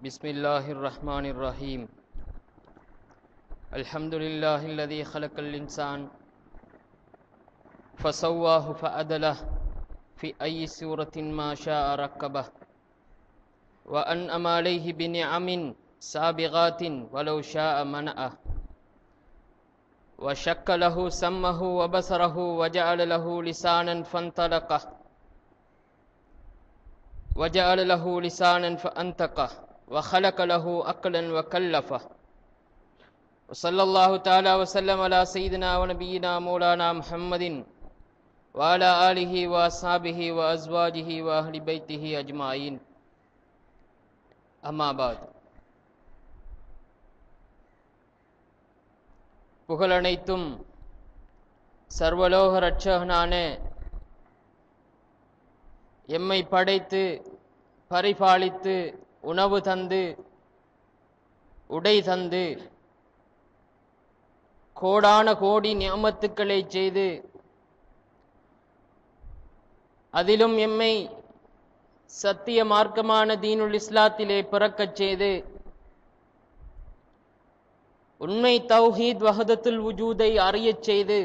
بسم الله الرحمن الرحيم الحمد لله الذي خلق الإنسان فسواه فأدله في أي سورة ما شاء ركبه وأنأم عليه بنعم سابغات ولو شاء منأه وشك له سمه وبصره وجعل له لسانا فانطلقه وجعل له لسانا فأنتقه وخلق له أقلا وكلفه وصلى الله تعالى وسلم على سيدنا ونبينا مولانا محمد وعلى آله وأصحابه وأزواجه وأهل بيته أجمعين أما بعد புகழனைத்தும் சர்வலோக ரட்சகனான எம்மை படைத்து பரிபாலித்து உணவு தந்து உடை தந்து கோடான கோடி நியமத்துக்களை செய்து அதிலும் எம்மை சத்திய மார்க்கமான தீனுல் இஸ்லாத்திலே பிறக்கச் செய்து உண்மை தௌஹீத் வஹதத்துல் உஜூதை அறியச் செய்து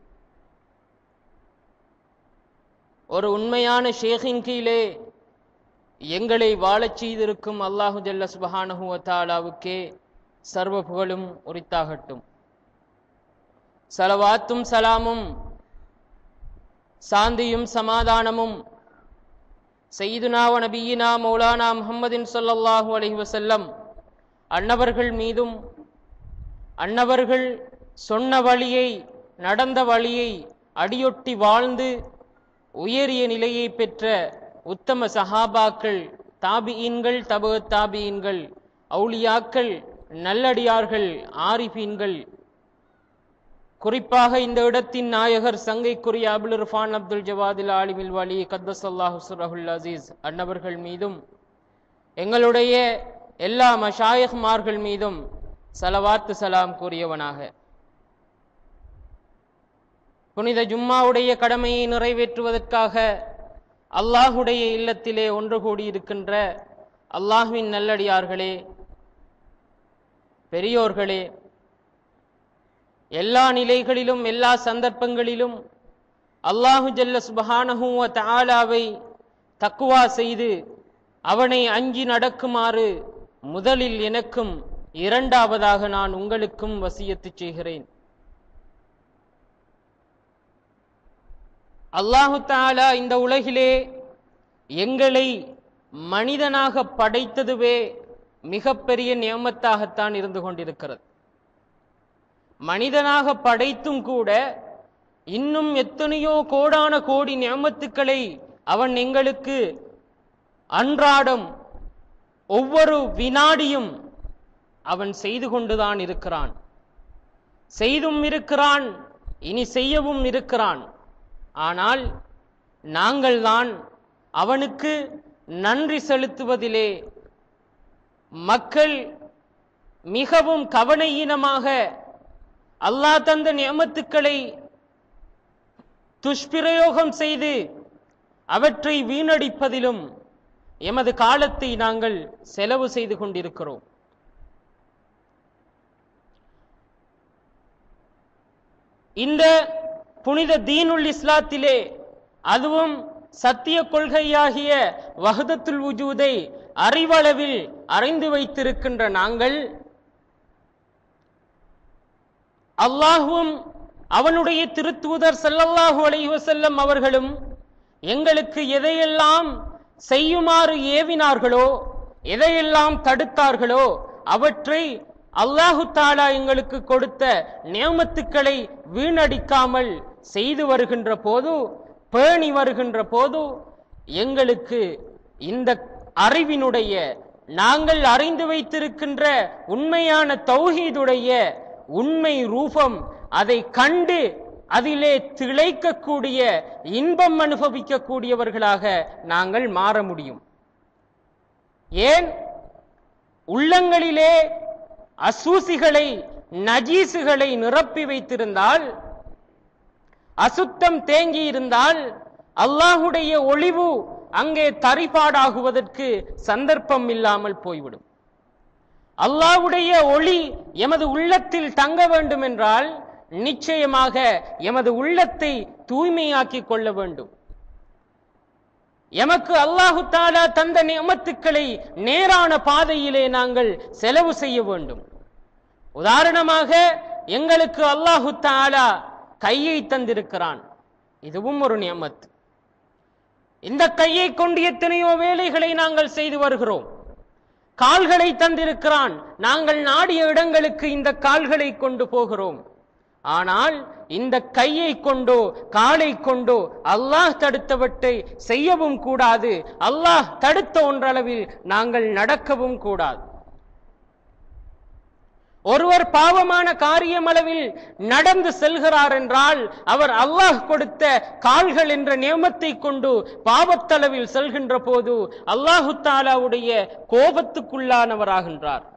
ஒரு உண்மையான ஷேഖിன் கீழே எங்களை வாழச் செய்திருக்கும் அல்லாஹு ஜல்ல சுபஹானஹு தாலாவுக்கே சர்வ புகழும் உரித்தாகட்டும் சலவாத்தும் சலாமும் சாந்தியும் சமாதானமும் செய்துனா நபியினா மௌலானா முஹம்மதின் சொல்லல்லாஹு அலைஹி வசல்லம் அன்னவர்கள் மீதும் அன்னவர்கள் சொன்ன வழியை நடந்த வழியை அடியொட்டி வாழ்ந்து உயரிய நிலையை பெற்ற உத்தம சஹாபாக்கள் தாபியீன்கள் தபு தாபியீன்கள் அவுளியாக்கள் நல்லடியார்கள் ஆரிஃபீன்கள் குறிப்பாக இந்த இடத்தின் நாயகர் சங்கைக்குரிய அபுல் இர்ஃபான் அப்துல் ஜவாதில் ஆலிமில் வலி கத்தஸ் அல்லாஹு சுரஹுல் அசீஸ் அன்னவர்கள் மீதும் எங்களுடைய எல்லா மஷாயஹ்மார்கள் மீதும் சலவாத்து சலாம் கூறியவனாக புனித ஜும்மாவுடைய கடமையை நிறைவேற்றுவதற்காக அல்லாஹுடைய இல்லத்திலே ஒன்று கூடியிருக்கின்ற அல்லாஹுவின் நல்லடியார்களே பெரியோர்களே எல்லா நிலைகளிலும் எல்லா சந்தர்ப்பங்களிலும் அல்லாஹு ஜல்ல சுபஹானஹுவ தாலாவை தக்குவா செய்து அவனை அஞ்சி நடக்குமாறு முதலில் எனக்கும் இரண்டாவதாக நான் உங்களுக்கும் வசியத்து செய்கிறேன் அல்லாஹு தாலா இந்த உலகிலே எங்களை மனிதனாக படைத்ததுவே மிகப்பெரிய நியமத்தாகத்தான் இருந்து கொண்டிருக்கிறது மனிதனாக படைத்தும் கூட இன்னும் எத்தனையோ கோடான கோடி நியமத்துக்களை அவன் எங்களுக்கு அன்றாடம் ஒவ்வொரு வினாடியும் அவன் செய்து கொண்டுதான் இருக்கிறான் செய்தும் இருக்கிறான் இனி செய்யவும் இருக்கிறான் ஆனால் நாங்கள் தான் அவனுக்கு நன்றி செலுத்துவதிலே மக்கள் மிகவும் கவனையீனமாக அல்லாஹ் தந்த நியமத்துக்களை துஷ்பிரயோகம் செய்து அவற்றை வீணடிப்பதிலும் எமது காலத்தை நாங்கள் செலவு செய்து கொண்டிருக்கிறோம் இந்த புனித தீனுல் இஸ்லாத்திலே அதுவும் சத்திய கொள்கையாகிய வஹதத்துல் உஜூதை அறிவளவில் அறிந்து வைத்திருக்கின்ற நாங்கள் அல்லாஹுவும் அவனுடைய திருத்தூதர் சல்லல்லாஹு அலைஹி வஸல்லம் அவர்களும் எங்களுக்கு எதையெல்லாம் செய்யுமாறு ஏவினார்களோ எதையெல்லாம் தடுத்தார்களோ அவற்றை அல்லாஹு தாலா எங்களுக்கு கொடுத்த நியமத்துக்களை வீணடிக்காமல் செய்து வருகின்ற போது பேணி வருகின்ற போது எங்களுக்கு இந்த அறிவினுடைய நாங்கள் அறிந்து வைத்திருக்கின்ற உண்மையான தௌஹீதுடைய உண்மை ரூபம் அதை கண்டு அதிலே திளைக்கக்கூடிய இன்பம் அனுபவிக்கக்கூடியவர்களாக நாங்கள் மாற முடியும் ஏன் உள்ளங்களிலே அசூசிகளை நஜீசுகளை நிரப்பி வைத்திருந்தால் அசுத்தம் தேங்கி இருந்தால் அல்லாஹுடைய ஒளிவு அங்கே தரிபாடாகுவதற்கு சந்தர்ப்பம் இல்லாமல் போய்விடும் அல்லாஹ்வுடைய ஒளி எமது உள்ளத்தில் தங்க வேண்டும் என்றால் நிச்சயமாக எமது உள்ளத்தை தூய்மையாக்கிக் கொள்ள வேண்டும் எமக்கு அல்லாஹு தாலா தந்த நியமத்துக்களை நேரான பாதையிலே நாங்கள் செலவு செய்ய வேண்டும் உதாரணமாக எங்களுக்கு அல்லாஹு தாலா கையை தந்திருக்கிறான் இதுவும் ஒரு நியமத் இந்த கையை கொண்டு எத்தனையோ வேலைகளை நாங்கள் செய்து வருகிறோம் கால்களை தந்திருக்கிறான் நாங்கள் நாடிய இடங்களுக்கு இந்த கால்களை கொண்டு போகிறோம் ஆனால் இந்த கையை கொண்டோ காலை கொண்டோ அல்லாஹ் தடுத்தவற்றை செய்யவும் கூடாது அல்லாஹ் தடுத்த ஒன்றளவில் நாங்கள் நடக்கவும் கூடாது ஒருவர் பாவமான காரியமளவில் நடந்து செல்கிறார் என்றால் அவர் அல்லாஹ் கொடுத்த கால்கள் என்ற நியமத்தை கொண்டு பாவத்தளவில் செல்கின்ற போது அல்லாஹு தாலாவுடைய கோபத்துக்குள்ளானவராகின்றார்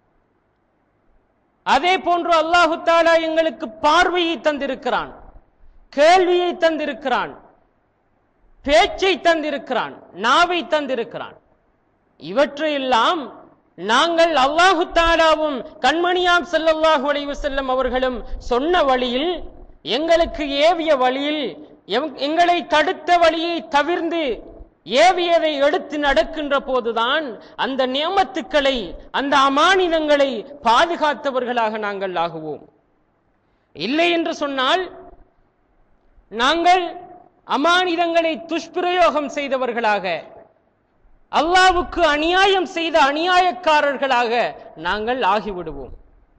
அதே போன்று அல்லாஹு தாலா எங்களுக்கு பார்வையை தந்திருக்கிறான் கேள்வியை தந்திருக்கிறான் பேச்சை தந்திருக்கிறான் நாவை தந்திருக்கிறான் இவற்றையெல்லாம் நாங்கள் அல்லாஹு தாலாவும் கண்மணியாம் ஸல்லல்லாஹு அலைஹி வஸல்லம் அவர்களும் சொன்ன வழியில் எங்களுக்கு ஏவிய வழியில் எம்- எங்களை தடுத்த வழியை தவிர்ந்து ஏவியதை எடுத்து நடக்கின்ற போதுதான் அந்த நியமத்துக்களை அந்த அமானிதங்களை பாதுகாத்தவர்களாக நாங்கள் ஆகுவோம் இல்லை என்று சொன்னால் நாங்கள் அமானிதங்களை துஷ்பிரயோகம் செய்தவர்களாக அல்லாவுக்கு அநியாயம் செய்த அநியாயக்காரர்களாக நாங்கள் ஆகிவிடுவோம்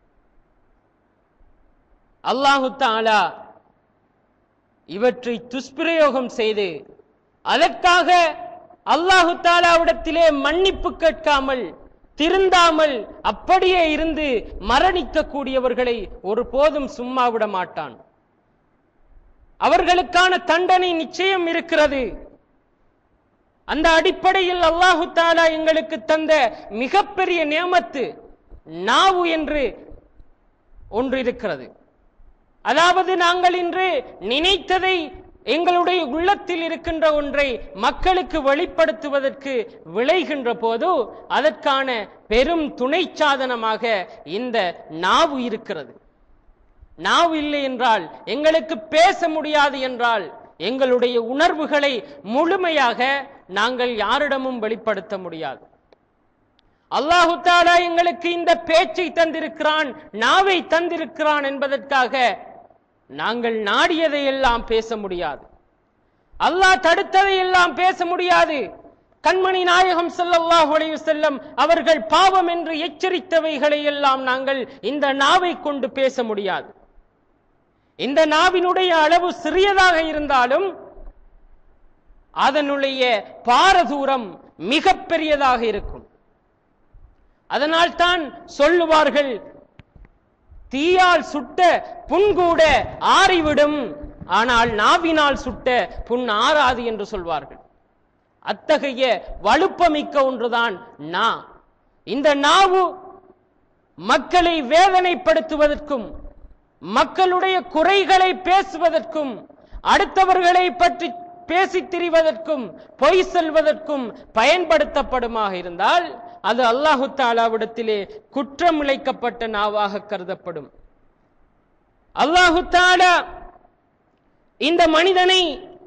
அல்லாஹு தாலா இவற்றை துஷ்பிரயோகம் செய்து அதற்காக அல்லாஹு தாலாவிடத்திலே மன்னிப்பு கேட்காமல் திருந்தாமல் அப்படியே இருந்து மரணிக்க கூடியவர்களை ஒருபோதும் சும்மா விட மாட்டான் அவர்களுக்கான தண்டனை நிச்சயம் இருக்கிறது அந்த அடிப்படையில் அல்லாஹு தாலா எங்களுக்கு தந்த மிகப்பெரிய நியமத்து நாவு என்று ஒன்று இருக்கிறது அதாவது நாங்கள் இன்று நினைத்ததை எங்களுடைய உள்ளத்தில் இருக்கின்ற ஒன்றை மக்களுக்கு வெளிப்படுத்துவதற்கு விளைகின்ற போது அதற்கான பெரும் துணை சாதனமாக இந்த நாவு இருக்கிறது நாவு இல்லை என்றால் எங்களுக்கு பேச முடியாது என்றால் எங்களுடைய உணர்வுகளை முழுமையாக நாங்கள் யாரிடமும் வெளிப்படுத்த முடியாது அல்லாஹு தாலா எங்களுக்கு இந்த பேச்சை தந்திருக்கிறான் நாவை தந்திருக்கிறான் என்பதற்காக நாங்கள் நாடியதை எல்லாம் பேச முடியாது அல்லாஹ் தடுத்ததை எல்லாம் பேச முடியாது கண்மணி நாயகம் ஸல்லல்லாஹு அலைஹி வஸல்லம் அவர்கள் பாவம் என்று எச்சரித்தவைகளை எல்லாம் நாங்கள் இந்த நாவை கொண்டு பேச முடியாது இந்த நாவினுடைய அளவு சிறியதாக இருந்தாலும் அதனுடைய பாரதூரம் மிக பெரியதாக இருக்கும் அதனால் தான் சொல்லுவார்கள் தீயால் சுட்ட புண் கூட ஆறிவிடும் ஆனால் நாவினால் சுட்ட புண் ஆறாது என்று சொல்வார்கள் அத்தகைய வலுப்பமிக்க ஒன்றுதான் நா இந்த நாவு மக்களை வேதனைப்படுத்துவதற்கும் மக்களுடைய குறைகளை பேசுவதற்கும் அடுத்தவர்களை பற்றி பேசித் திரிவதற்கும் பொய் சொல்வதற்கும் பயன்படுத்தப்படுமாக இருந்தால் அது அல்லாஹு தாலாவிடத்திலே குற்றம் இழைக்கப்பட்ட நாவாக கருதப்படும் அல்லாஹு தாலா இந்த மனிதனை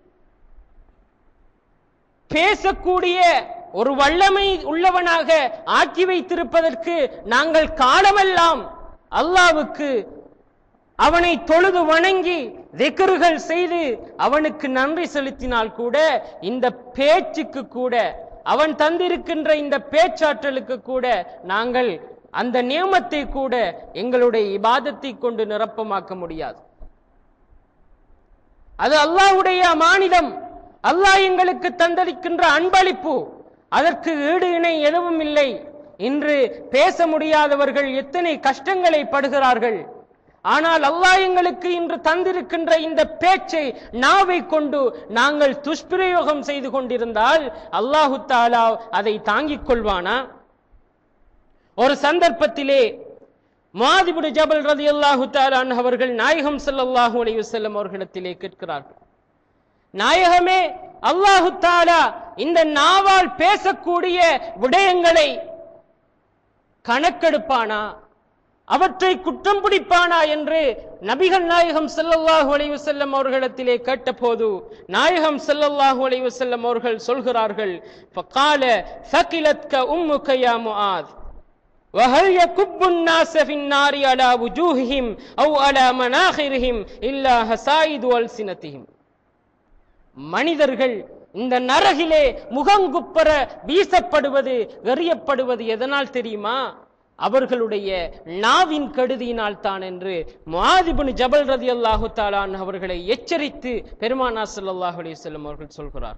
பேசக்கூடிய ஒரு வல்லமை உள்ளவனாக ஆக்கி வைத்திருப்பதற்கு நாங்கள் காலமெல்லாம் அல்லாவுக்கு அவனை தொழுது வணங்கி திக்ருகள் செய்து அவனுக்கு நன்றி செலுத்தினால் கூட இந்த பேச்சுக்கு கூட அவன் தந்திருக்கின்ற இந்த பேச்சாற்றலுக்கு கூட நாங்கள் அந்த நியமத்தை கூட எங்களுடைய இபாதத்தை கொண்டு நிரப்பமாக்க முடியாது அது அல்லாஹ்வுடைய அமானிதம் அல்லாஹ் எங்களுக்கு தந்தளிக்கின்ற அன்பளிப்பு அதற்கு ஈடு இணை எதுவும் இல்லை இன்று பேச முடியாதவர்கள் எத்தனை கஷ்டங்களை படுகிறார்கள் ஆனால் அல்லாஹ் எங்களுக்கு இன்று தந்திருக்கின்ற இந்த பேச்சை நாவை கொண்டு நாங்கள் துஷ்பிரயோகம் செய்து கொண்டிருந்தால் அல்லாஹு தாலா அதை தாங்கிக் கொள்வானா ஒரு சந்தர்ப்பத்திலே மாதிபுடு ஜபல் ரதி அல்லாஹு தாலான் அவர்கள் நாயகம் ஸல்லல்லாஹு அலைஹி வஸல்லம் அவர்களிடத்திலே கேட்கிறார்கள் நாயகமே அல்லாஹு தாலா இந்த நாவால் பேசக்கூடிய விடயங்களை கணக்கெடுப்பானா அவற்றை குற்றம் பிடிப்பானா என்று நபிகள் நாயகம் ஸல்லல்லாஹு அலைஹி வஸல்லம் அவர்களிடத்திலே கேட்டபோது நாயகம் ஸல்லல்லாஹு அலைஹி வஸல்லம் அவர்கள் சொல்கிறார்கள் ஃபகால ثقلتك امك يا معاذ وهل يكب الناس في النار على وجوههم او على مناخرهم الا حسائد السنتهم மனிதர்கள் இந்த நரகிலே முகங்குப்பர வீசப்படுவது எறியப்படுவது எதனால் தெரியுமா அவர்களுடைய நாவின் கெடுதியினால் தான் என்று மாதிபுன் ஜபல் ரதி அல்லாஹு தாலான் அவர்களை எச்சரித்து பெருமானா ஸல்லல்லாஹு அலைஹி வஸல்லம் அவர்கள் சொல்கிறார்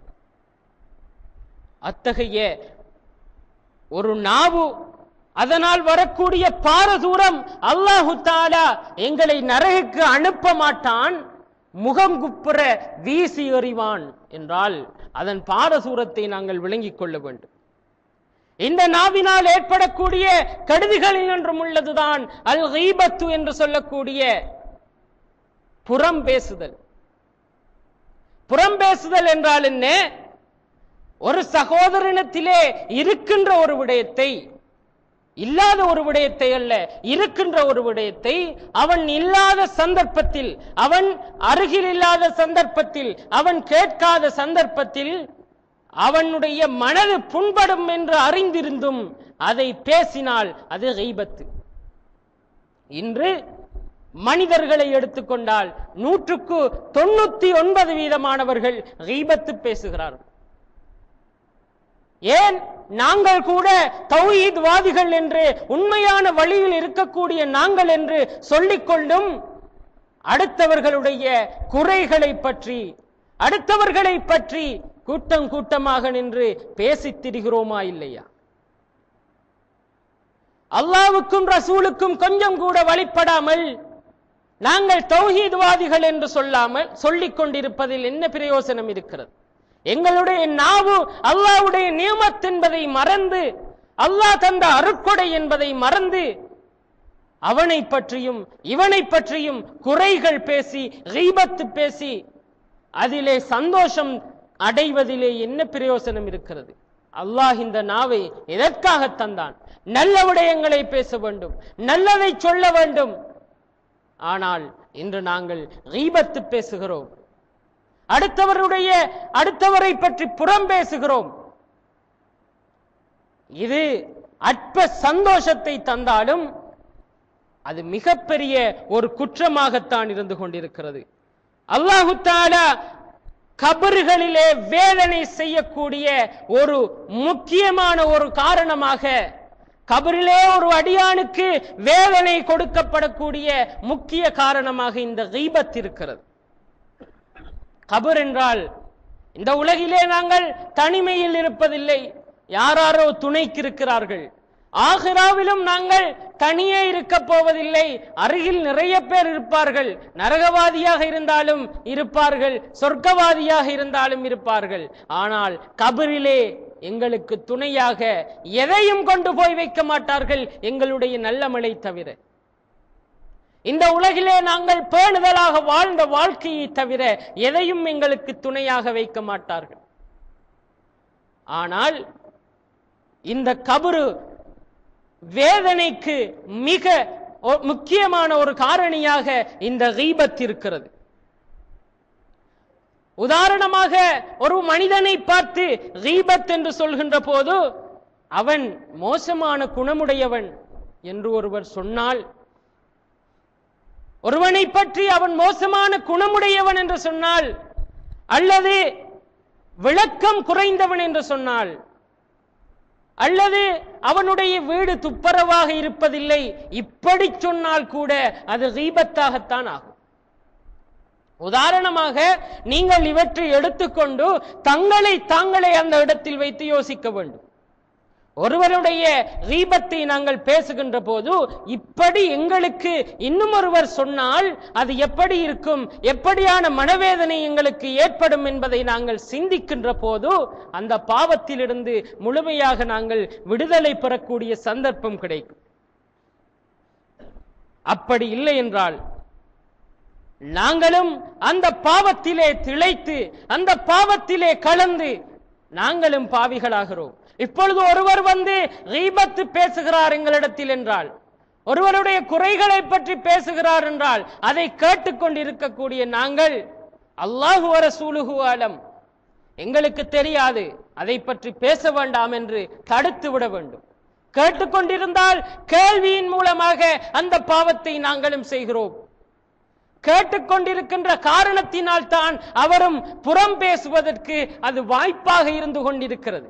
அத்தகைய ஒரு நாவு அதனால் வரக்கூடிய பாரதூரம் அல்லாஹு தாலா எங்களை நரகுக்கு அனுப்ப மாட்டான் முகம் குப்புற வீசி எறிவான் என்றால் அதன் பாரசூரத்தை நாங்கள் விளங்கிக் கொள்ள வேண்டும் இந்த நாவினால் ஏற்படக்கூடிய கடுதிகளில் ஒன்றும் உள்ளதுதான் அல் கீபத்து என்று சொல்லக்கூடிய புறம் பேசுதல் புறம் பேசுதல் என்றால் என்ன ஒரு சகோதரனத்திலே இருக்கின்ற ஒரு விடயத்தை இல்லாத ஒரு விடயத்தை அல்ல இருக்கின்ற ஒரு விடயத்தை அவன் இல்லாத சந்தர்ப்பத்தில் அவன் அருகில் இல்லாத சந்தர்ப்பத்தில் அவன் கேட்காத சந்தர்ப்பத்தில் அவனுடைய மனது புண்படும் என்று அறிந்திருந்தும் அதை பேசினால் அது கைபத்து இன்று மனிதர்களை எடுத்துக்கொண்டால் நூற்றுக்கு தொண்ணூத்தி ஒன்பது வீதமானவர்கள் கைபத்து பேசுகிறார்கள் ஏன் நாங்கள் கூட தௌஹீத் வாதிகள் என்று உண்மையான வழியில் இருக்கக்கூடிய நாங்கள் என்று சொல்லிக்கொண்டும் அடுத்தவர்களுடைய குறைகளை பற்றி அடுத்தவர்களை பற்றி கூட்டம் கூட்டமாக நின்று பேசித் திரிகிறோமா இல்லையா அல்லாவுக்கும் ரசூலுக்கும் கொஞ்சம் கூட வழிபடாமல் நாங்கள் தௌஹீத்வாதிகள் என்று சொல்லாமல் சொல்லிக் கொண்டிருப்பதில் என்ன பிரயோசனம் இருக்கிறது எங்களுடைய நாவு அல்லாஹ்வுடைய நியமத் என்பதை மறந்து அல்லாஹ் தந்த அருட்கொடை என்பதை மறந்து அவனை பற்றியும் இவனை பற்றியும் குறைகள் பேசி கீபத்து பேசி அதிலே சந்தோஷம் அடைவதிலே என்ன பிரயோசனம் இருக்கிறது அல்லாஹ் இந்த நாவை எதற்காக தந்தான் நல்ல விடயங்களை பேச வேண்டும் நல்லதை சொல்ல வேண்டும் ஆனால் இன்று நாங்கள் கீபத்து பேசுகிறோம் அடுத்தவருடைய அடுத்தவரை பற்றி புறம் பேசுகிறோம் இது அற்ப சந்தோஷத்தை தந்தாலும் அது மிகப்பெரிய ஒரு குற்றமாகத்தான் இருந்து கொண்டிருக்கிறது அல்லாஹு தாலா கபறுகளிலே வேதனை செய்யக்கூடிய ஒரு முக்கியமான ஒரு காரணமாக கபரிலே ஒரு அடியானுக்கு வேதனை கொடுக்கப்படக்கூடிய முக்கிய காரணமாக இந்த கீபத் இருக்கிறது கபர் என்றால் இந்த உலகிலே நாங்கள் தனிமையில் இருப்பதில்லை யாராரோ துணைக்கு இருக்கிறார்கள் ஆகிராவிலும் நாங்கள் தனியே இருக்க போவதில்லை அருகில் நிறைய பேர் இருப்பார்கள் நரகவாதியாக இருந்தாலும் இருப்பார்கள் சொர்க்கவாதியாக இருந்தாலும் இருப்பார்கள் ஆனால் கபரிலே எங்களுக்கு துணையாக எதையும் கொண்டு போய் வைக்க மாட்டார்கள் எங்களுடைய நல்ல மழை தவிர இந்த உலகிலே நாங்கள் பேணுதலாக வாழ்ந்த வாழ்க்கையை தவிர எதையும் எங்களுக்கு துணையாக வைக்க மாட்டார்கள் ஆனால் இந்த கபரு வேதனைக்கு மிக ஒ- முக்கியமான ஒரு காரணியாக இந்த கீபத் இருக்கிறது உதாரணமாக ஒரு மனிதனை பார்த்து கீபத் என்று சொல்கின்ற போது அவன் மோசமான குணமுடையவன் என்று ஒருவர் சொன்னால் ஒருவனை பற்றி அவன் மோசமான குணமுடையவன் என்று சொன்னால் அல்லது விளக்கம் குறைந்தவன் என்று சொன்னால் அல்லது அவனுடைய வீடு துப்புரவாக இருப்பதில்லை இப்படி சொன்னால் கூட அது கீபத்தாகத்தான் ஆகும் உதாரணமாக நீங்கள் இவற்றை எடுத்துக்கொண்டு தங்களை தாங்களே அந்த இடத்தில் வைத்து யோசிக்க வேண்டும் ஒருவருடைய ரீபத்தை நாங்கள் பேசுகின்ற போது இப்படி எங்களுக்கு இன்னும் ஒருவர் சொன்னால் அது எப்படி இருக்கும் எப்படியான மனவேதனை எங்களுக்கு ஏற்படும் என்பதை நாங்கள் சிந்திக்கின்ற போது அந்த பாவத்திலிருந்து முழுமையாக நாங்கள் விடுதலை பெறக்கூடிய சந்தர்ப்பம் கிடைக்கும் அப்படி இல்லை என்றால் நாங்களும் அந்த பாவத்திலே திளைத்து அந்த பாவத்திலே கலந்து நாங்களும் பாவிகளாகிறோம் இப்பொழுது ஒருவர் வந்து ரீபத்து பேசுகிறார் எங்களிடத்தில் என்றால் ஒருவருடைய குறைகளை பற்றி பேசுகிறார் என்றால் அதை கேட்டுக்கொண்டிருக்கக்கூடிய நாங்கள் அல்லாஹு ரசூலுஹு ஆலம் எங்களுக்கு தெரியாது அதை பற்றி பேச வேண்டாம் என்று தடுத்து விட வேண்டும் கேட்டுக்கொண்டிருந்தால் கேள்வியின் மூலமாக அந்த பாவத்தை நாங்களும் செய்கிறோம் கேட்டுக்கொண்டிருக்கின்ற காரணத்தினால் தான் அவரும் புறம் பேசுவதற்கு அது வாய்ப்பாக இருந்து கொண்டிருக்கிறது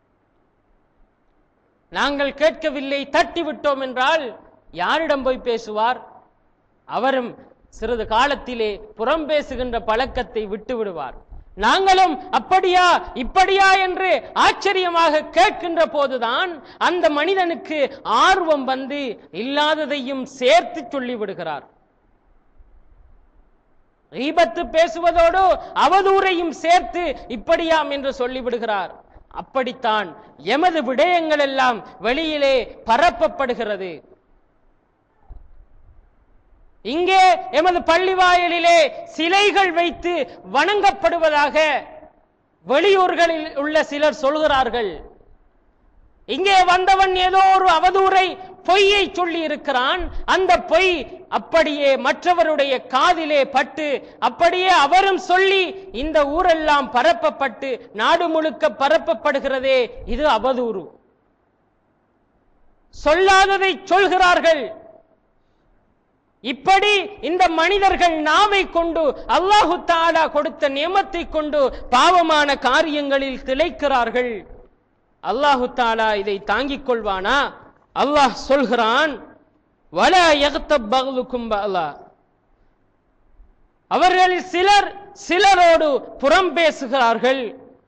நாங்கள் கேட்கவில்லை தட்டி விட்டோம் என்றால் யாரிடம் போய் பேசுவார் அவரும் சிறிது காலத்திலே புறம் பேசுகின்ற பழக்கத்தை விட்டு விடுவார் நாங்களும் அப்படியா இப்படியா என்று ஆச்சரியமாக கேட்கின்ற போதுதான் அந்த மனிதனுக்கு ஆர்வம் வந்து இல்லாததையும் சேர்த்து சொல்லி விடுகிறார் ரீபத்து பேசுவதோடு அவதூறையும் சேர்த்து இப்படியாம் என்று சொல்லிவிடுகிறார் அப்படித்தான் எமது விடயங்கள் எல்லாம் வெளியிலே பரப்பப்படுகிறது இங்கே எமது பள்ளி வாயிலிலே சிலைகள் வைத்து வணங்கப்படுவதாக வெளியூர்களில் உள்ள சிலர் சொல்கிறார்கள் இங்கே வந்தவன் ஏதோ ஒரு அவதூறை பொய்யை சொல்லி இருக்கிறான் அந்த பொய் அப்படியே மற்றவருடைய காதிலே பட்டு அப்படியே அவரும் சொல்லி இந்த ஊரெல்லாம் பரப்பப்பட்டு நாடு முழுக்க பரப்பப்படுகிறதே இது அவதூறு சொல்லாததை சொல்கிறார்கள் இப்படி இந்த மனிதர்கள் நாவை கொண்டு அல்லாஹு தாலா கொடுத்த நியமத்தை கொண்டு பாவமான காரியங்களில் திளைக்கிறார்கள் அல்லாஹு தாலா இதை தாங்கிக் கொள்வானா அல்லாஹ் சொல்கிறான் வல எகத்தப் பகலுக்கும் பலா அவர்களில் சிலர் சிலரோடு புறம் பேசுகிறார்கள்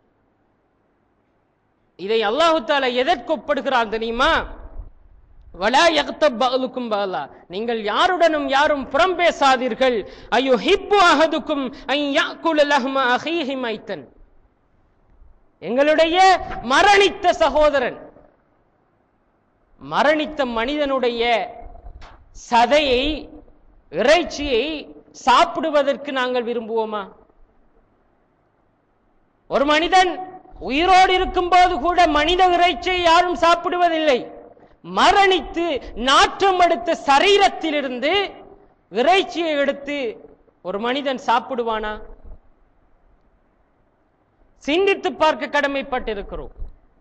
இதை அல்லாஹு தாலா எதற்கு ஒப்படுகிறான் தெரியுமா வலா யக்தப் பஅலுக்கும் பஅலா நீங்கள் யாருடனும் யாரும் புறம் பேசாதீர்கள் ஐயோ ஹிப்பு அஹதுக்கும் ஐ யாக்குல லஹ்ம அஹீஹி மைத்தன் எங்களுடைய மரணித்த சகோதரன் மரணித்த மனிதனுடைய சதையை இறைச்சியை சாப்பிடுவதற்கு நாங்கள் விரும்புவோமா ஒரு மனிதன் உயிரோடு இருக்கும்போது கூட மனித இறைச்சியை யாரும் சாப்பிடுவதில்லை மரணித்து நாற்றம் எடுத்த சரீரத்திலிருந்து இறைச்சியை எடுத்து ஒரு மனிதன் சாப்பிடுவானா சிந்தித்து பார்க்க கடமைப்பட்டிருக்கிறோம்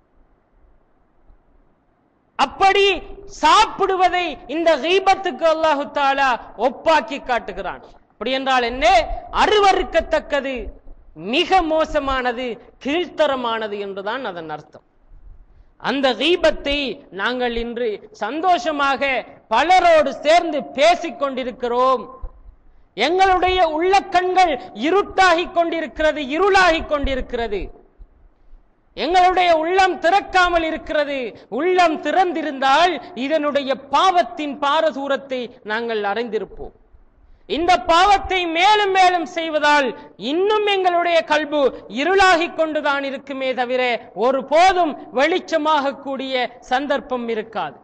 அப்படி சாப்பிடுவதை இந்த கீபத்துக்கு அல்லாஹு தாலா ஒப்பாக்கி காட்டுகிறான் அப்படி என்றால் என்ன அருவறுக்கத்தக்கது மிக மோசமானது கீழ்த்தரமானது என்றுதான் அதன் அர்த்தம் அந்த கீபத்தை நாங்கள் இன்று சந்தோஷமாக பலரோடு சேர்ந்து பேசிக் கொண்டிருக்கிறோம் எங்களுடைய உள்ள கண்கள் இருட்டாகிக் கொண்டிருக்கிறது இருளாகிக் கொண்டிருக்கிறது எங்களுடைய உள்ளம் திறக்காமல் இருக்கிறது உள்ளம் திறந்திருந்தால் இதனுடைய பாவத்தின் பாரதூரத்தை நாங்கள் அறிந்திருப்போம் இந்த பாவத்தை மேலும் மேலும் செய்வதால் இன்னும் எங்களுடைய கல்பு இருளாகிக் கொண்டுதான் இருக்குமே தவிர ஒருபோதும் வெளிச்சமாக கூடிய சந்தர்ப்பம் இருக்காது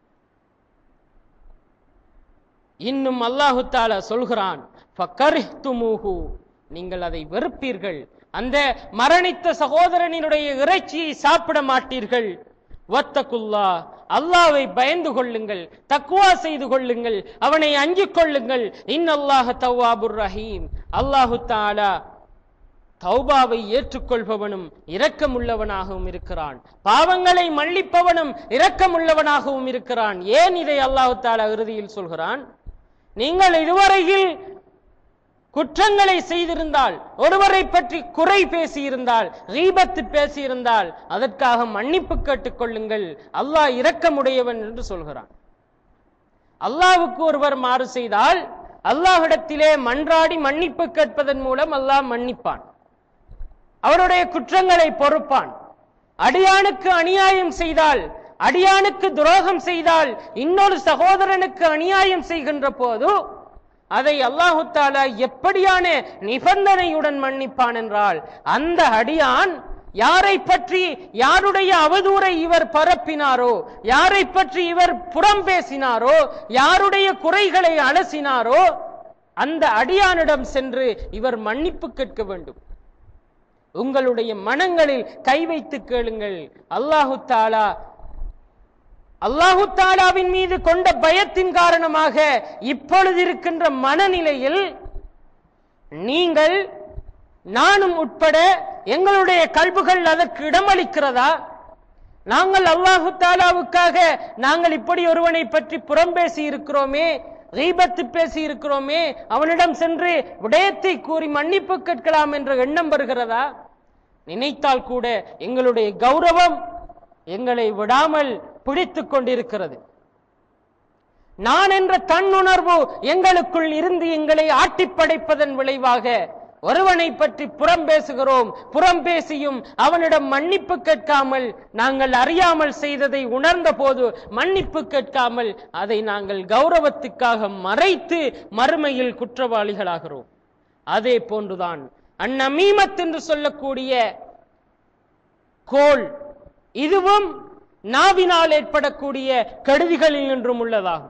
இன்னும் அல்லாஹு தாலா சொல்கிறான் "ஃபக்கரிஹ்துமூஹு." நீங்கள் அதை வெறுப்பீர்கள் அந்த மரணித்த சகோதரனினுடைய இறைச்சியை சாப்பிட மாட்டீர்கள் வத்தகுல்லா அல்லாவை பயந்து கொள்ளுங்கள் தக்குவா செய்து கொள்ளுங்கள் அவனை அஞ்சிக் கொள்ளுங்கள் இன்னல்லாஹ தவ்வாபுர் ரஹீம் அல்லாஹு தாலா தௌபாவை ஏற்றுக்கொள்பவனும் இரக்கமுள்ளவனாகவும் இருக்கிறான் பாவங்களை மன்னிப்பவனும் இரக்கமுள்ளவனாகவும் இருக்கிறான் ஏன் இதை அல்லாஹு தாலா இறுதியில் சொல்கிறான் நீங்கள் இதுவரையில் குற்றங்களை செய்திருந்தால் ஒருவரை பற்றி குறை பேசியிருந்தால் ரீபத்து பேசியிருந்தால் அதற்காக மன்னிப்பு கேட்டுக் கொள்ளுங்கள் அல்லாஹ் இரக்கமுடையவன் என்று சொல்கிறான் அல்லாஹ்வுக்கு ஒருவர் மாறு செய்தால் அல்லாஹ்விடத்திலே மன்றாடி மன்னிப்பு கேட்பதன் மூலம் அல்லாஹ் மன்னிப்பான் அவருடைய குற்றங்களை பொறுப்பான் அடியானுக்கு அநியாயம் செய்தால் அடியானுக்கு துரோகம் செய்தால் இன்னொரு சகோதரனுக்கு அநியாயம் செய்கின்ற போது அதை அல்லாஹு தாலா எப்படியான நிபந்தனையுடன் மன்னிப்பான் என்றால் அந்த அடியான் யாரை பற்றி யாருடைய அவதூறை இவர் பரப்பினாரோ யாரை பற்றி இவர் புறம் பேசினாரோ யாருடைய குறைகளை அலசினாரோ அந்த அடியானிடம் சென்று இவர் மன்னிப்பு கேட்க வேண்டும் உங்களுடைய மனங்களில் கை வைத்து கேளுங்கள் அல்லாஹு தாலா அல்லாஹு தாலாவின் மீது கொண்ட பயத்தின் காரணமாக இப்பொழுது இருக்கின்ற மனநிலையில் நீங்கள் நானும் உட்பட எங்களுடைய கல்புகள் அதற்கு இடமளிக்கிறதா நாங்கள் அல்லாஹு தாலாவுக்காக நாங்கள் இப்படி ஒருவனை பற்றி புறம் பேசி இருக்கிறோமே ரீபத்து பேசி இருக்கிறோமே அவனிடம் சென்று விடயத்தை கூறி மன்னிப்பு கேட்கலாம் என்ற எண்ணம் வருகிறதா நினைத்தால் கூட எங்களுடைய கௌரவம் எங்களை விடாமல் பிடித்துக் கொண்டிருக்கிறது நான் என்ற தன்னுணர்வு எங்களுக்குள் இருந்து எங்களை ஆட்டிப் படைப்பதன் விளைவாக ஒருவனை பற்றி புறம் பேசுகிறோம் புறம் பேசியும் அவனிடம் மன்னிப்பு கேட்காமல் நாங்கள் அறியாமல் செய்ததை உணர்ந்த போது மன்னிப்பு கேட்காமல் அதை நாங்கள் கௌரவத்துக்காக மறைத்து மறுமையில் குற்றவாளிகளாகிறோம் அதே போன்றுதான் அந்நமீமத் என்று சொல்லக்கூடிய கோல் இதுவும் நாவினால் ஏற்படக்கூடிய கெடுதிகளில் நின்றும் உள்ளதாகும்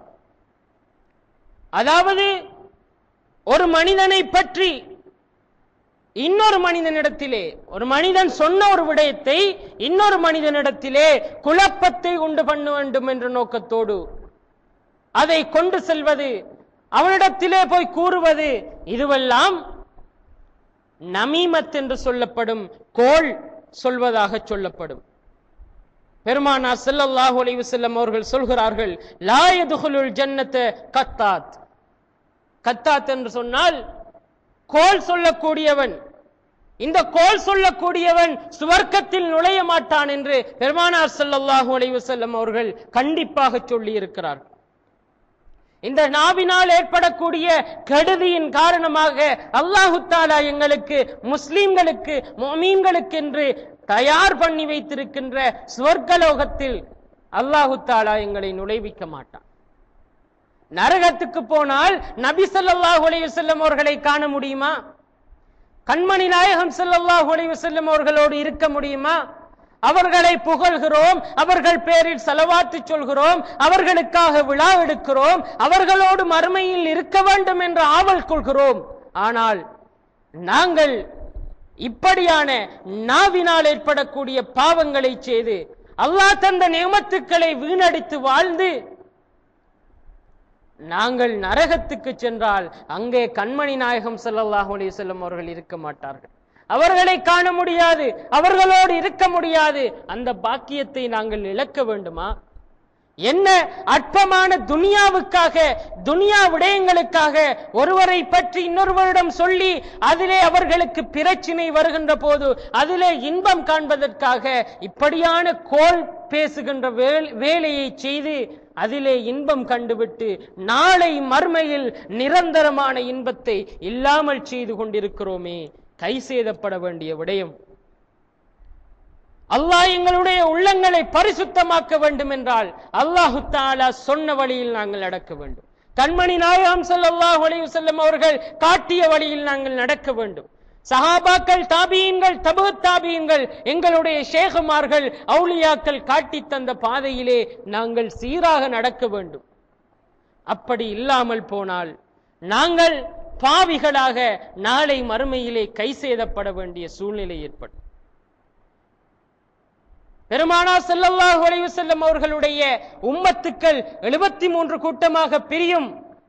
அதாவது ஒரு மனிதனை பற்றி இன்னொரு மனிதனிடத்திலே ஒரு மனிதன் சொன்ன ஒரு விடயத்தை இன்னொரு மனிதனிடத்திலே குழப்பத்தை உண்டு பண்ண வேண்டும் என்ற நோக்கத்தோடு அதை கொண்டு செல்வது அவனிடத்திலே போய் கூறுவது இதுவெல்லாம் நமீமத் என்று சொல்லப்படும் கோல் சொல்வதாக சொல்லப்படும் பெருமானா ஸல்லல்லாஹு அலைஹி வஸல்லம் அவர்கள் சொல்கிறார்கள் லா யதுகுலுல் ஜன்னத கத்தாத் கத்தாத் என்று சொன்னால் கோல் சொல்லக்கூடியவன் இந்த கோல் சொல்லக்கூடியவன் சுவர்க்கத்தில் நுழைய மாட்டான் என்று பெருமானார் ஸல்லல்லாஹு அலைஹி வஸல்லம் அவர்கள் கண்டிப்பாக சொல்லி இருக்கிறார் இந்த நாவினால் ஏற்படக்கூடிய கெடுதியின் காரணமாக அல்லாஹு தாலா எங்களுக்கு முஸ்லிம்களுக்கு மொமீன்களுக்கு என்று தயார் பண்ணி வைத்திருக்கின்ற சுவர்க்கலோகத்தில் அல்லாஹு தாலா எங்களை நுழைவிக்க மாட்டான் நரகத்துக்கு போனால் நபி ஸல்லல்லாஹு அலைஹி வஸல்லம் அவர்களை காண முடியுமா கண்மணி நாயகம் ஸல்லல்லாஹு அலைஹி வஸல்லம் அவர்களோடு இருக்க முடியுமா அவர்களை புகழ்கிறோம் அவர்கள் பேரில் செலவாத்து சொல்கிறோம் அவர்களுக்காக விழா எடுக்கிறோம் அவர்களோடு மறுமையில் இருக்க வேண்டும் என்று ஆவல் கொள்கிறோம் ஆனால் நாங்கள் இப்படியான நாவினால் ஏற்படக்கூடிய பாவங்களை செய்து அல்லாஹ் தந்த நியமத்துக்களை வீணடித்து வாழ்ந்து நாங்கள் நரகத்துக்கு சென்றால் அங்கே கண்மணி நாயகம் ஸல்லல்லாஹு அலைஹி வஸல்லம் அவர்கள் இருக்க மாட்டார்கள் அவர்களை காண முடியாது அவர்களோடு இருக்க முடியாது அந்த பாக்கியத்தை நாங்கள் இழக்க வேண்டுமா என்ன அற்பமான துனியாவுக்காக துனியா விடயங்களுக்காக ஒருவரை பற்றி இன்னொருவரிடம் சொல்லி அதிலே அவர்களுக்கு பிரச்சினை வருகின்ற போது அதிலே இன்பம் காண்பதற்காக இப்படியான கோல் பேசுகின்ற வேல்- வேலையை செய்து அதிலே இன்பம் கண்டுவிட்டு நாளை மர்மையில் நிரந்தரமான இன்பத்தை இல்லாமல் செய்து கொண்டிருக்கிறோமே கை சேதப்பட வேண்டிய விடயம் அல்லாஹ் எங்களுடைய உள்ளங்களை பரிசுத்தமாக்க வேண்டும் என்றால் அல்லாஹு தாலா சொன்ன வழியில் நாங்கள் நடக்க வேண்டும் கண்மணி நாயகம் ஸல்லல்லாஹு அலைஹி வஸல்லம் அவர்கள் காட்டிய வழியில் நாங்கள் நடக்க வேண்டும் சஹாபாக்கள் தாபியீன்கள் தபு தாபியீன்கள் எங்களுடைய ஷேகுமார்கள் அவுலியாக்கள் காட்டி தந்த பாதையிலே நாங்கள் சீராக நடக்க வேண்டும் அப்படி இல்லாமல் போனால் நாங்கள் பாவிகளாக நாளை மறுமையிலே கை சேதப்பட வேண்டிய சூழ்நிலை ஏற்படும் பெருமானா ஸல்லல்லாஹு அலைஹி வஸல்லம் அவர்களுடைய உம்மத்துக்கள் 73 மூன்று கூட்டமாக பிரியும்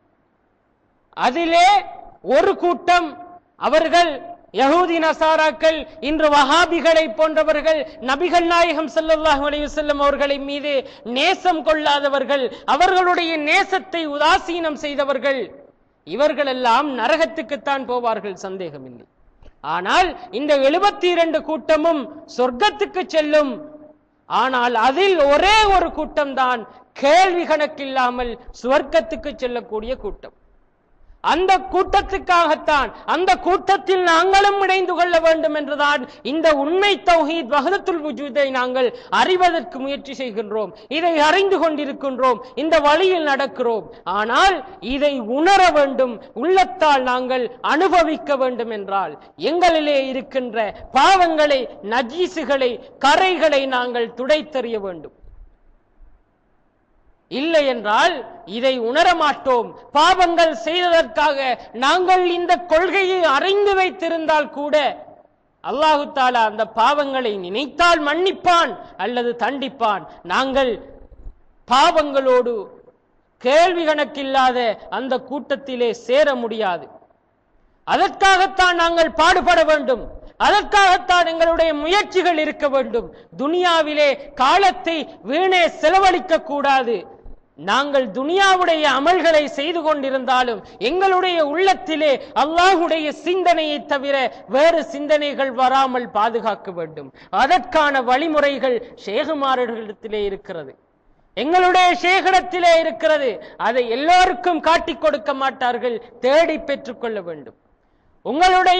அதிலே ஒரு கூட்டம் அவர்கள் யஹூதி நசாராக்கள் இன்று வஹாபிகளை போன்றவர்கள் நபிகள் நாயகம் ஸல்லல்லாஹு அலைஹி வஸல்லம் அவர்களை மீது நேசம் கொள்ளாதவர்கள் அவர்களுடைய நேசத்தை உதாசீனம் செய்தவர்கள் இவர்களெல்லாம் நரகத்துக்குத்தான் போவார்கள் சந்தேகமில்லை ஆனால் இந்த எழுபத்தி இரண்டு கூட்டமும் சொர்க்கத்துக்கு செல்லும் ஆனால் அதில் ஒரே ஒரு கூட்டம்தான் கேள்வி கணக்கில்லாமல் சுவர்க்கத்துக்கு செல்லக்கூடிய கூட்டம் அந்த கூட்டத்துக்காகத்தான் அந்த கூட்டத்தில் நாங்களும் இணைந்து கொள்ள வேண்டும் என்றுதான் இந்த உண்மை தௌஹீத் வஹதத்துல் வஜூதை நாங்கள் அறிவதற்கு முயற்சி செய்கின்றோம் இதை அறிந்து கொண்டிருக்கின்றோம் இந்த வழியில் நடக்கிறோம் ஆனால் இதை உணர வேண்டும் உள்ளத்தால் நாங்கள் அனுபவிக்க வேண்டும் என்றால் எங்களிலே இருக்கின்ற பாவங்களை நஜீசுகளை கரைகளை நாங்கள் துடைத்தெறிய வேண்டும் இல்லை என்றால் இதை உணர மாட்டோம் பாவங்கள் செய்ததற்காக நாங்கள் இந்த கொள்கையை அறிந்து வைத்திருந்தால் கூட அல்லாஹு தாலா அந்த பாவங்களை நினைத்தால் மன்னிப்பான் அல்லது தண்டிப்பான் நாங்கள் பாவங்களோடு கேள்வி கணக்கில்லாத அந்த கூட்டத்திலே சேர முடியாது அதற்காகத்தான் நாங்கள் பாடுபட வேண்டும் அதற்காகத்தான் எங்களுடைய முயற்சிகள் இருக்க வேண்டும் துனியாவிலே காலத்தை வீணே செலவழிக்க கூடாது நாங்கள் துனியாவுடைய அமல்களை செய்து கொண்டிருந்தாலும் எங்களுடைய உள்ளத்திலே அல்லாஹுடைய சிந்தனையை தவிர வேறு சிந்தனைகள் வராமல் பாதுகாக்க வேண்டும் அதற்கான வழிமுறைகள் ஷேகுமாரர்களிடத்திலே இருக்கிறது எங்களுடைய சேகரத்திலே இருக்கிறது அதை எல்லோருக்கும் காட்டிக் கொடுக்க மாட்டார்கள் தேடி பெற்றுக்கொள்ள வேண்டும் உங்களுடைய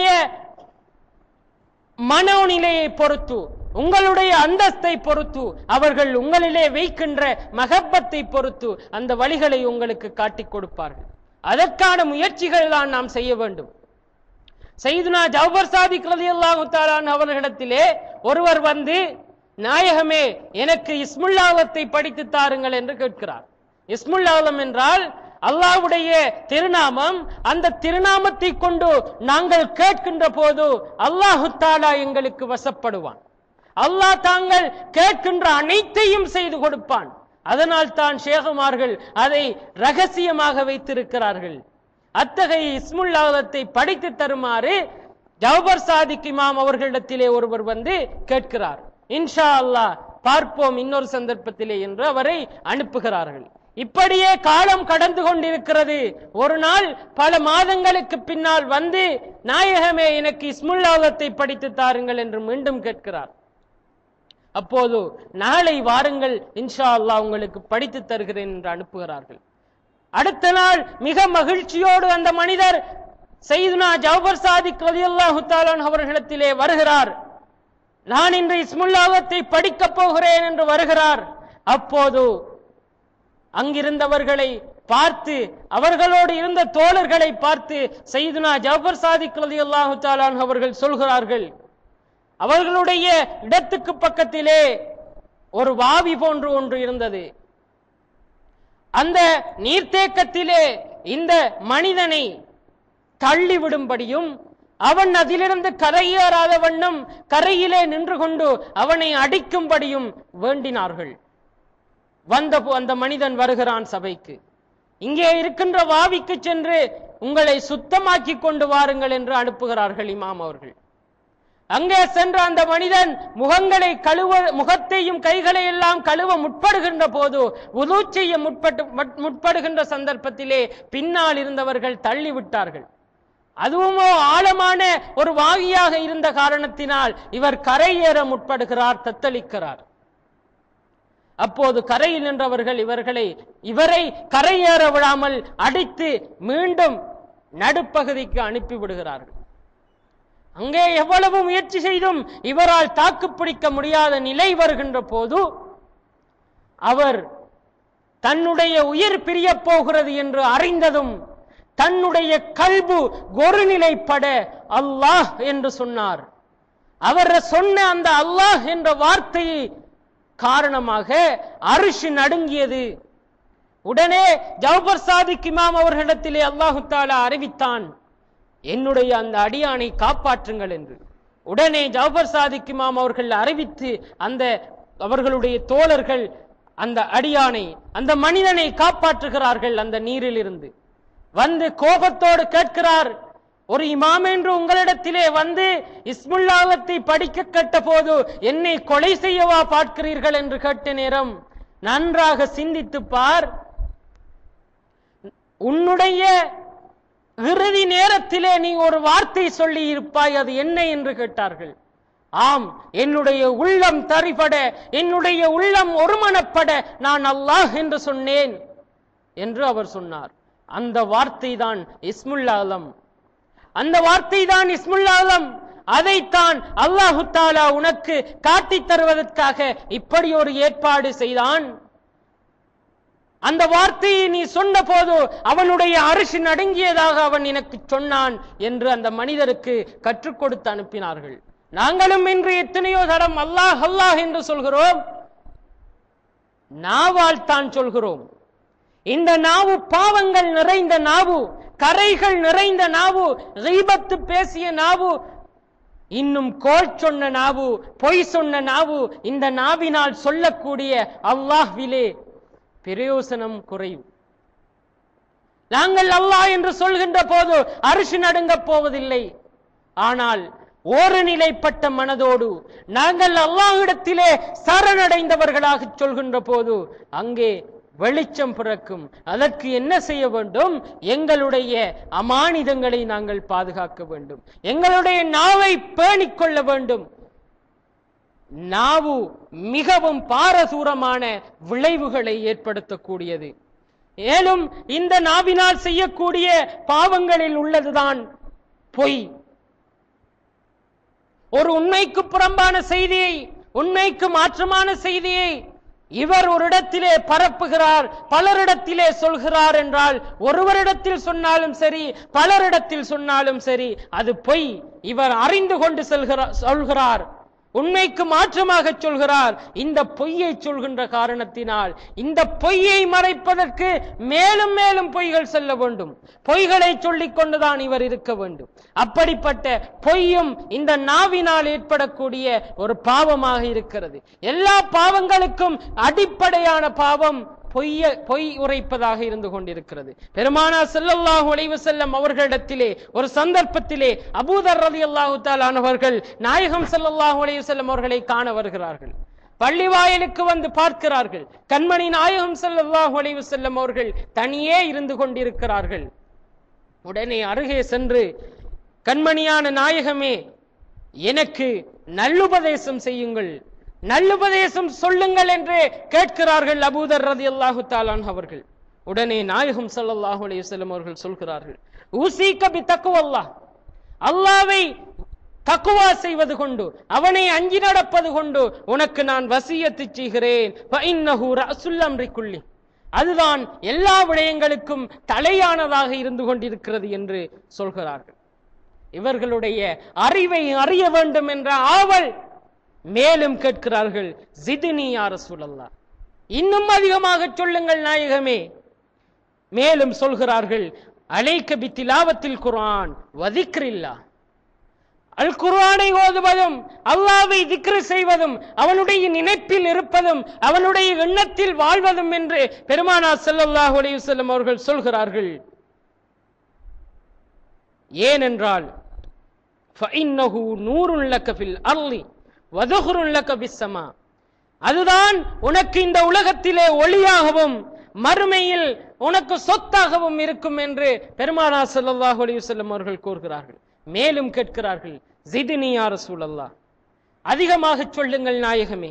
மனோநிலையை பொறுத்து உங்களுடைய அந்தஸ்தை பொறுத்து அவர்கள் உங்களிலே வைக்கின்ற மகப்பத்தை பொறுத்து அந்த வழிகளை உங்களுக்கு காட்டிக் கொடுப்பார்கள் அதற்கான முயற்சிகள் தான் நாம் செய்ய வேண்டும் செய்துனா ஜவஹர் சாதிக் ரலியல்லாஹு தஆலா அவர்களிடத்திலே ஒருவர் வந்து நாயகமே எனக்கு இஸ்முல்லாவத்தை படித்து தாருங்கள் என்று கேட்கிறார் இஸ்முல்லாவலம் என்றால் அல்லாஹ்வுடைய திருநாமம் அந்த திருநாமத்தை கொண்டு நாங்கள் கேட்கின்ற போது அல்லாஹு தாலா எங்களுக்கு வசப்படுவான் அல்லாஹ் தாங்கள் கேட்கின்ற அனைத்தையும் செய்து கொடுப்பான் அதனால் தான் ஷேகுமார்கள் அதை ரகசியமாக வைத்திருக்கிறார்கள் அத்தகைய இஸ்முல்லாவத்தை படித்து தருமாறு ஜவஹர் சாதிக் இமாம் அவர்களிடத்திலே ஒருவர் வந்து கேட்கிறார் இன்ஷா அல்லாஹ் பார்ப்போம் இன்னொரு சந்தர்ப்பத்திலே என்று அவரை அனுப்புகிறார்கள் இப்படியே காலம் கடந்து கொண்டிருக்கிறது ஒரு நாள் பல மாதங்களுக்கு பின்னால் வந்து நாயகமே எனக்கு இஸ்முல்லாவத்தை படித்து தாருங்கள் என்று மீண்டும் கேட்கிறார் அப்போது நாளை வாருங்கள் இன்ஷா அல்லாஹ் உங்களுக்கு படித்து தருகிறேன் என்று அனுப்புகிறார்கள் அடுத்த நாள் மிக மகிழ்ச்சியோடு அந்த மனிதர் செய்துனா ஜவஹர் சாதிக் ரலியல்லாஹு தஆலா அவர்களிடத்திலே வருகிறார் நான் இன்று இஸ்முல்லாவத்தை படிக்கப் போகிறேன் என்று வருகிறார் அப்போது அங்கிருந்தவர்களை பார்த்து அவர்களோடு இருந்த தோழர்களை பார்த்து செய்துனா ஜவஹர் சாதிக் ரலியல்லாஹு தஆலா அவர்கள் சொல்கிறார்கள் அவர்களுடைய இடத்துக்கு பக்கத்திலே ஒரு வாவி போன்று ஒன்று இருந்தது அந்த நீர்த்தேக்கத்திலே இந்த மனிதனை தள்ளிவிடும்படியும் அவன் அதிலிருந்து கரையேறாத வண்ணம் கரையிலே நின்று கொண்டு அவனை அடிக்கும்படியும் வேண்டினார்கள் வந்த போ- அந்த மனிதன் வருகிறான் சபைக்கு இங்கே இருக்கின்ற வாவிக்கு சென்று உங்களை சுத்தமாக்கி கொண்டு வாருங்கள் என்று அனுப்புகிறார்கள் இமாம் அவர்கள் அங்கே சென்ற அந்த மனிதன் முகங்களை கழுவ முகத்தையும் கைகளை எல்லாம் கழுவ முற்படுகின்ற போது உது செய்ய முற்பட்டு மட்- முற்படுகின்ற சந்தர்ப்பத்திலே பின்னால் இருந்தவர்கள் தள்ளிவிட்டார்கள் அதுவுமோ ஆழமான ஒரு வாகியாக இருந்த காரணத்தினால் இவர் கரையேற முற்படுகிறார் தத்தளிக்கிறார் அப்போது கரையில் நின்றவர்கள் இவர்களை இவரை கரையேற விடாமல் அடித்து மீண்டும் நடுப்பகுதிக்கு அனுப்பிவிடுகிறார்கள் அங்கே எவ்வளவு முயற்சி செய்தும் இவரால் தாக்குப்பிடிக்க முடியாத நிலை வருகின்ற போது அவர் தன்னுடைய உயிர் பிரியப் போகிறது என்று அறிந்ததும் தன்னுடைய கல்பு ஒருநிலைப்பட அல்லாஹ் என்று சொன்னார் அவர் சொன்ன அந்த அல்லாஹ் என்ற வார்த்தையை காரணமாக அரிசி நடுங்கியது உடனே ஜவஹர் சாதிக் இமாம் அவர்களிடத்திலே அல்லாஹு தாலா அறிவித்தான் என்னுடைய அந்த அடியானை காப்பாற்றுங்கள் என்று உடனே ஜவஹர் சாதிக் இமாம் அவர்கள் அறிவித்து அந்த அவர்களுடைய தோழர்கள் அந்த அடியானை அந்த மனிதனை காப்பாற்றுகிறார்கள் அந்த நீரில் இருந்து வந்து கோபத்தோடு கேட்கிறார் ஒரு இமாம் என்று உங்களிடத்திலே வந்து இஸ்முல்லாவத்தை படிக்க கேட்ட போது என்னை கொலை செய்யவா பார்க்கிறீர்கள் என்று கேட்ட நேரம் நன்றாக சிந்தித்து பார் உன்னுடைய இறுதி நேரத்திலே நீ ஒரு வார்த்தை சொல்லி இருப்பாய் அது என்ன என்று கேட்டார்கள் ஆம் என்னுடைய உள்ளம் தரிபட என்னுடைய உள்ளம் ஒருமனப்பட நான் அல்லாஹ் என்று சொன்னேன் என்று அவர் சொன்னார் அந்த வார்த்தை தான் இஸ்முல்லாலம் அந்த வார்த்தை தான் இஸ்முல்லாலம் அதைத்தான் அல்லாஹு தாலா உனக்கு காட்டித் தருவதற்காக இப்படி ஒரு ஏற்பாடு செய்தான் அந்த வார்த்தையை நீ சொன்ன போது அவனுடைய அரிசி நடுங்கியதாக அவன் எனக்கு சொன்னான் என்று அந்த மனிதருக்கு கற்றுக் கொடுத்து அனுப்பினார்கள் நாங்களும் இன்று எத்தனையோ தரம் அல்லாஹ் அல்லாஹ் என்று சொல்கிறோம் நாவால் தான் சொல்கிறோம் இந்த நாவு பாவங்கள் நிறைந்த நாவு கரைகள் நிறைந்த நாவு கீபத்து பேசிய நாவு இன்னும் கோல் சொன்ன நாவு பொய் சொன்ன நாவு இந்த நாவினால் சொல்லக்கூடிய அல்லாஹ்விலே பிரயோசனம் குறைவு நாங்கள் அல்லாஹ் என்று சொல்கின்ற போது அரிசி நடுங்கப் போவதில்லை ஆனால் ஒரு நிலைப்பட்ட மனதோடு நாங்கள் அல்லாஹ்விடத்திலே சரணடைந்தவர்களாக சொல்கின்ற போது அங்கே வெளிச்சம் பிறக்கும் அதற்கு என்ன செய்ய வேண்டும் எங்களுடைய அமானிதங்களை நாங்கள் பாதுகாக்க வேண்டும் எங்களுடைய நாவை பேணிக் கொள்ள வேண்டும் நாவு மிகவும் பாரதூரமான விளைவுகளை ஏற்படுத்தக்கூடியது மேலும் இந்த நாவினால் செய்யக்கூடிய பாவங்களில் உள்ளதுதான் பொய் ஒரு உண்மைக்கு புறம்பான செய்தியை உண்மைக்கு மாற்றமான செய்தியை இவர் ஒரு இடத்திலே பரப்புகிறார் பலரிடத்திலே சொல்கிறார் என்றால் ஒருவரிடத்தில் சொன்னாலும் சரி பலரிடத்தில் சொன்னாலும் சரி அது பொய் இவர் அறிந்து கொண்டு செல்கிறார் சொல்கிறார் உண்மைக்கு மாற்றமாக சொல்கிறார் இந்த பொய்யை சொல்கின்ற காரணத்தினால் இந்த பொய்யை மறைப்பதற்கு மேலும் மேலும் பொய்கள் சொல்ல வேண்டும் பொய்களை சொல்லிக் கொண்டுதான் இவர் இருக்க வேண்டும் அப்படிப்பட்ட பொய்யும் இந்த நாவினால் ஏற்படக்கூடிய ஒரு பாவமாக இருக்கிறது எல்லா பாவங்களுக்கும் அடிப்படையான பாவம் பொய்ய பொய் உரைப்பதாக இருந்து கொண்டிருக்கிறது பெருமானா ஸல்லல்லாஹு அலைஹி வஸல்லம் அவர்களிடத்திலே ஒரு சந்தர்ப்பத்திலே அபூதர் ரலியல்லாஹு தஆலானவர்கள் நாயகம் ஸல்லல்லாஹு அலைஹி வஸல்லம் அவர்களை காண வருகிறார்கள் பள்ளி வாயிலுக்கு வந்து பார்க்கிறார்கள் கண்மணி நாயகம் ஸல்லல்லாஹு அலைஹி வஸல்லம் அவர்கள் தனியே இருந்து கொண்டிருக்கிறார்கள் உடனே அருகே சென்று கண்மணியான நாயகமே எனக்கு நல்லுபதேசம் செய்யுங்கள் நல்லுபதேசம் சொல்லுங்கள் என்று கேட்கிறார்கள் அபூதர் ரதியல்லாஹு தாலான் அவர்கள் உடனே நாயகம் ஸல்லல்லாஹு அலைஹி வஸல்லம் அவர்கள் சொல்கிறார்கள் ஊசிக்க பி தக்குவல்லாஹ் அல்லாவை தக்குவா செய்வது கொண்டு அவனை அஞ்சி நடப்பது கொண்டு உனக்கு நான் வசியத்து செய்கிறேன் ஃபஇன்னஹு ரஅசுல் அம்ரி குல்லி அதுதான் எல்லா விடயங்களுக்கும் தலையானதாக இருந்து கொண்டிருக்கிறது என்று சொல்கிறார்கள் இவர்களுடைய அறிவை அறிய வேண்டும் என்ற ஆவல் மேலும் கேட்கிறார்கள் ஜிதினி யார சூழல்லா இன்னும் அதிகமாக சொல்லுங்கள் நாயகமே மேலும் சொல்கிறார்கள் அலைக்க பித்திலாவத்தில் குர்ஆன் வதிக்ரில்லா அல் குர்ஆனை ஓதுவதும் அல்லாவை திக்ரு செய்வதும் அவனுடைய நினைப்பில் இருப்பதும் அவனுடைய எண்ணத்தில் வாழ்வதும் என்று பெருமானா ஸல்லல்லாஹு அலைஹி வஸல்லம் அவர்கள் சொல்கிறார்கள் ஏனென்றால் فإنه نور لك في الأرض وذخر لك في السماء அதுதான் உனக்கு இந்த உலகத்திலே ஒளியாகவும் மறுமையில் உனக்கு சொத்தாகவும் இருக்கும் என்று பெருமானா ஸல்லல்லாஹு அலைஹி வஸல்லம் அவர்கள் கூறுகிறார்கள் மேலும் கேட்கிறார்கள் ஜிதினி யா ரசூலல்லாஹ் அதிகமாக சொல்லுங்கள் நாயகமே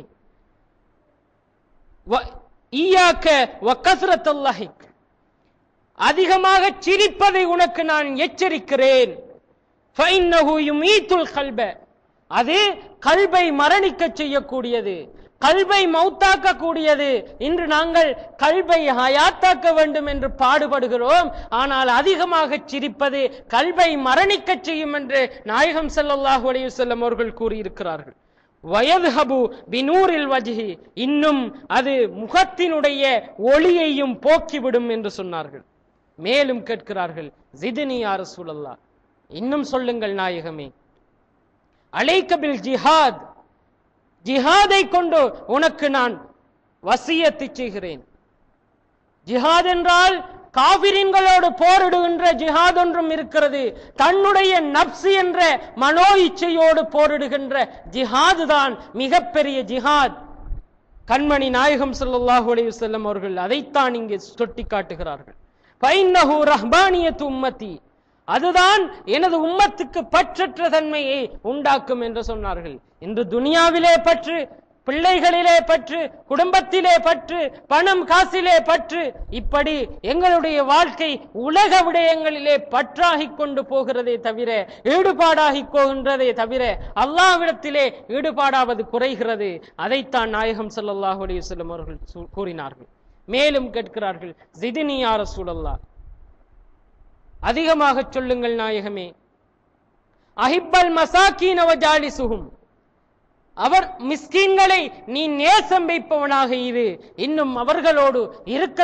வ- ஈயாக்க வ கஸ்ரத்தல்லாஹிக் அதிகமாக சிரிப்பதை உனக்கு நான் எச்சரிக்கிறேன் ஃபைன்னஹு யுமீத்துல் கல்ப அது கல்பை மரணிக்க செய்யக்கூடியது கல்பை மௌத்தாக்க கூடியது இன்று நாங்கள் கல்பை ஹயாத்தாக்க வேண்டும் என்று பாடுபடுகிறோம் ஆனால் அதிகமாக சிரிப்பது கல்பை மரணிக்க செய்யும் என்று நாயகம் ஸல்லல்லாஹு அலைஹி வஸல்லம் அவர்கள் கூறியிருக்கிறார்கள் வயதுஹபு பினூரில் வஜ்ஹி இன்னும் அது முகத்தினுடைய ஒளியையும் போக்கிவிடும் என்று சொன்னார்கள் மேலும் கேட்கிறார்கள் ஜிதினி யார் சூழல்லா இன்னும் சொல்லுங்கள் நாயகமே அலைக்கபில் ஜிஹாத் ஜிஹாதை கொண்டு உனக்கு நான் வசியத்து செய்கிறேன் ஜிஹாத் என்றால் காபிரின்களோடு போரிடுகின்ற ஜிஹாத் ஒன்றும் இருக்கிறது தன்னுடைய நப்சு என்ற மனோ இச்சையோடு போரிடுகின்ற ஜிஹாது தான் மிகப்பெரிய ஜிஹாத் கண்மணி நாயகம் ஸல்லல்லாஹு அலைஹி வஸல்லம் அவர்கள் அதைத்தான் இங்கே சுட்டி காட்டுகிறார்கள் பைன்னஹு ரஹ்பானியத்து உம்மத்தி அதுதான் எனது உம்மத்துக்கு பற்றற்ற தன்மையை உண்டாக்கும் என்று சொன்னார்கள் இன்று துனியாவிலே பற்று பிள்ளைகளிலே பற்று குடும்பத்திலே பற்று பணம் காசிலே பற்று இப்படி எங்களுடைய வாழ்க்கை உலக விடயங்களிலே பற்றாகிக் கொண்டு போகிறதே தவிர ஈடுபாடாகிக் போகின்றதே தவிர அல்லாஹ்விடத்திலே ஈடுபாடாவது குறைகிறது அதைத்தான் நாயகம் ஸல்லல்லாஹு அலைஹி வஸல்லம் அவர்கள் சு- கூறினார்கள் மேலும் கேட்கிறார்கள் ஜிதினி யா ரசூலல்லாஹ் அதிகமாக சொல்லுங்கள் நாயகமே அஹிப்பல் மசாக்கீன வஜாலிசுஹும் அவர் மிஸ்கீன்களை நீ நேசம் வைப்பவனாக இரு இன்னும் அவர்களோடு